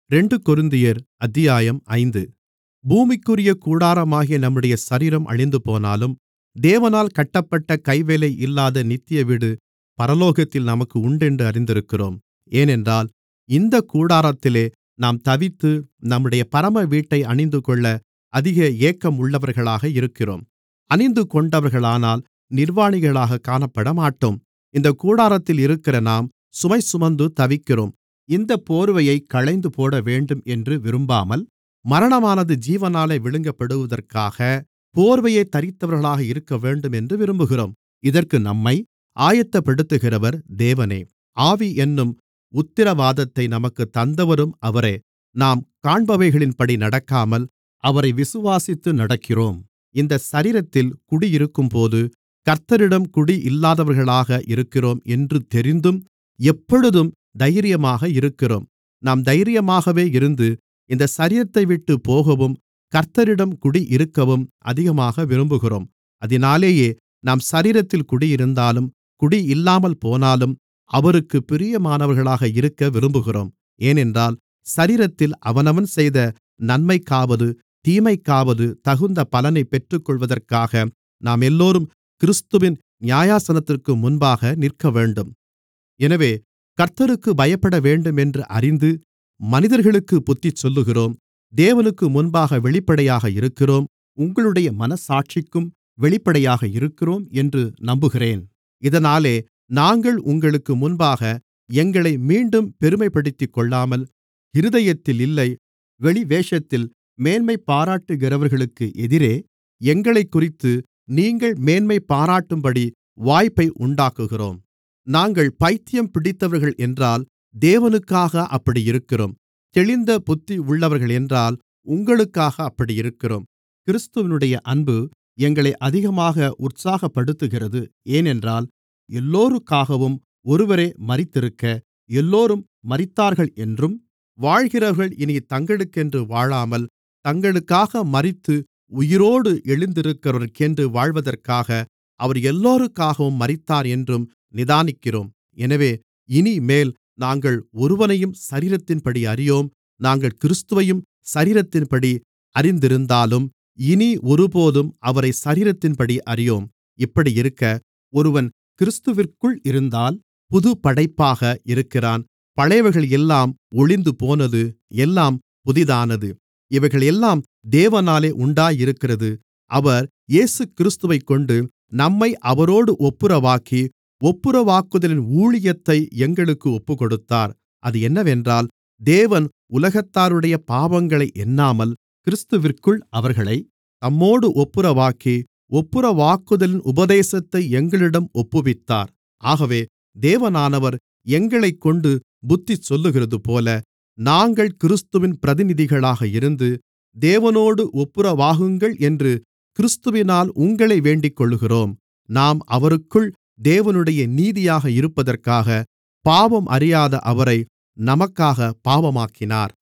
ரெண்டு கொரிந்தியர் அத்தியாயம் ஐந்து பூமிக்குரிய கூடாரமாகிய நம்முடைய சரீரம் அழிந்துபோனாலும் தேவனால் கட்டப்பட்ட கைவேலை இல்லாத நித்திய வீடு பரலோகத்தில் நமக்கு உண்டென்று அறிந்திருக்கிறோம் ஏனென்றால் இந்தக் கூடாரத்திலே நாம் தவித்து நம்முடைய பரம வீட்டை அணிந்துகொள்ள அதிக ஏக்கமுள்ளவர்களாக இருக்கிறோம் அணிந்துகொண்டவர்களானால் நிர்வாணிகளாகக் காணப்படமாட்டோம் இந்தக் கூடாரத்தில் இருக்கிற நாம் சுமைசுமந்து தவிக்கிறோம் இந்தப் போர்வையைக் களைந்துபோடவேண்டும் என்று விரும்பாமல் மரணமானது ஜீவனாலே விழுங்கப்படுவதற்காக போர்வையைத் தரித்தவர்களாக இருக்கவேண்டும் என்று விரும்புகிறோம் இதற்கு நம்மை ஆயத்தப்படுத்துகிறவர் தேவனே ஆவி என்னும் உத்திரவாதத்தை நமக்குத் தந்தவரும் அவரே நாம் காண்பவைகளின்படி நடக்காமல் அவரை விசுவாசித்து நடக்கிறோம் இந்தச் சரீரத்தில் குடியிருக்கும்போது கர்த்தரிடம் குடியில்லாதவர்களாக இருக்கிறோம் என்று தெரிந்தும் எப்பொழுதும் தைரியமாக இருக்கிறோம் நாம் தைரியமாகவே இருந்து இந்தச் சரீரத்தைவிட்டுப் போகவும் கர்த்தரிடம் குடியிருக்கவும் அதிகமாக விரும்புகிறோம் அதினாலேயே நாம் சரீரத்தில் குடியிருந்தாலும் குடியில்லாமல் போனாலும் அவருக்குப் பிரியமானவர்களாக இருக்க விரும்புகிறோம் ஏனென்றால் சரீரத்தில் அவனவன் செய்த நன்மைக்காவது தீமைக்காவது தகுந்த பலனைப் பெற்றுக்கொள்வதற்காக நாமெல்லோரும் கிறிஸ்துவின் நியாயாசனத்திற்கு முன்பாக நிற்கவேண்டும் எனவே கர்த்தருக்குப் பயப்படவேண்டுமென்று அறிந்து மனிதர்களுக்குப் புத்திசொல்லுகிறோம் தேவனுக்கு முன்பாக வெளிப்படையாக இருக்கிறோம் உங்களுடைய மனச்சாட்சிக்கும் வெளிப்படையாக இருக்கிறோம் என்று நம்புகிறேன் இதனாலே நாங்கள் உங்களுக்கு முன்பாக எங்களை மீண்டும் பெருமைப்படுத்திக்கொள்ளாமல் இருதயத்தில் இல்லை வெளிவேஷத்தில் மேன்மைபாராட்டுகிறவர்களுக்கு எதிரே எங்களைக்குறித்து நீங்கள் மேன்மைபாராட்டும்படி வாய்ப்பை உண்டாக்குகிறோம் நாங்கள் பைத்தியம் பிடித்தவர்கள் என்றால் தேவனுக்காக அப்படியிருக்கிறோம் தெளிந்த புத்தி உள்ளவர்களென்றால் உங்களுக்காக அப்படியிருக்கிறோம் கிறிஸ்துவினுடைய அன்பு எங்களை அதிகமாக உற்சாகப்படுத்துகிறது ஏனென்றால் எல்லோருக்காகவும் ஒருவரே மரித்திருக்க எல்லோரும் மரித்தார்கள் என்றும் வாழ்கிறவர்கள் இனி தங்களுக்கென்று வாழாமல் தங்களுக்காக மரித்து உயிரோடு எழுந்திருக்கிறவருக்கென்று வாழ்வதற்காக அவர் எல்லோருக்காகவும் மரித்தார் என்றும் நிதானிக்கிறோம் எனவே இனிமேல் நாங்கள் ஒருவனையும் சரீரத்தின்படி அறியோம் நாங்கள் கிறிஸ்துவையும் சரீரத்தின்படி அறிந்திருந்தாலும் இனி ஒருபோதும் அவரை சரீரத்தின்படி அறியோம் இப்படியிருக்க ஒருவன் கிறிஸ்துவிற்குள் இருந்தால் புது படைப்பாக இருக்கிறான் பழையவைகள் எல்லாம் ஒழிந்துபோனது எல்லாம் புதிதானது இவைகள் எல்லாம் தேவனாலே உண்டாயிருக்கிறது அவர் இயேசுகிறிஸ்துவைக் கொண்டு நம்மை அவரோடு ஒப்புரவாக்கி ஒப்புரவாக்குதலின் ஊழியத்தை எங்களுக்கு ஒப்புக்கொடுத்தார் அது என்னவென்றால் தேவன் உலகத்தாருடைய பாவங்களை எண்ணாமல் கிறிஸ்துவிற்குள் அவர்களை தம்மோடு ஒப்புரவாக்கி ஒப்புரவாக்குதலின் உபதேசத்தை எங்களிடம் ஒப்புவித்தார் ஆகவே தேவனானவர் எங்களைக்கொண்டு புத்தி சொல்லுகிறதுபோல நாங்கள் கிறிஸ்துவின் பிரதிநிதிகளாக இருந்து தேவனோடு ஒப்புரவாகுங்கள் என்று கிறிஸ்துவினால் உங்களை வேண்டிக்கொள்ளுகிறோம் நாம் அவருக்குள் தேவனுடைய நீதியாக இருப்பதற்காக பாவம் அறியாத அவரை நமக்காக பாவமாக்கினார்